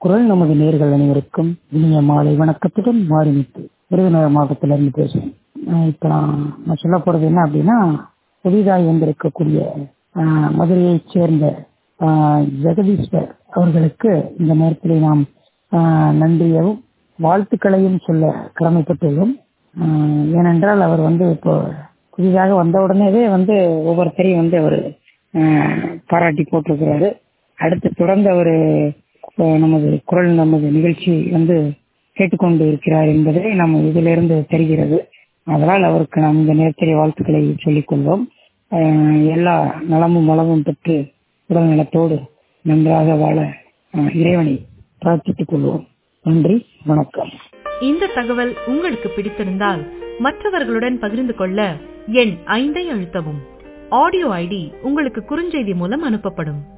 குரல் நமது நேர்கள் அனைவருக்கும் இனிய மாலை வணக்கத்துடன் மாறிமிட்டு விருதுநகர் மாவட்டத்திலிருந்து பேசுறேன் அஹ் இப்ப நான் நான் சொல்ல போறது என்ன அப்படின்னா புதிதாக வந்திருக்கக்கூடிய அஹ், மதுரையைச் சேர்ந்த அஹ், ஜெகதீஸ்வர் அவர்களுக்கு இந்த நேரத்தில் நாம் அஹ், நன்றியவும் வாழ்த்துக்களையும் சொல்ல கடமைப்பட்டுள்ளோம் அஹ், ஏனென்றால் அவர் வந்து இப்போ புதிதாக வந்த உடனேவே வந்து ஒவ்வொருத்தரையும் வந்து அவர் பாராட்டி போட்டிருக்கிறாரு அடுத்து தொடர்ந்து அவர் நமது குரல் நமது நிகழ்ச்சி வந்து கேட்டுக்கொண்டு இருக்கிறார் என்பதை நம்ம இதிலிருந்து தெரிகிறது அதனால் அவருக்கு நாம் இந்த நேரத்தில் வாழ்த்துக்களை சொல்லிக் கொள்வோம் அஹ், எல்லா நலமும் வளமும் பெற்று உடல் நலத்தோடு நன்றாக வாழ அஹ், இறைவனை பிரார்த்தித்துக் கொள்வோம் நன்றி வணக்கம் இந்த தகவல் உங்களுக்கு பிடித்திருந்தால் மற்றவர்களுடன் பகிர்ந்து கொள்ள எண் ஐந்தை அழுத்தவும் ஆடியோ ஐடி உங்களுக்கு குறுஞ்செய்தி மூலம் அனுப்பப்படும்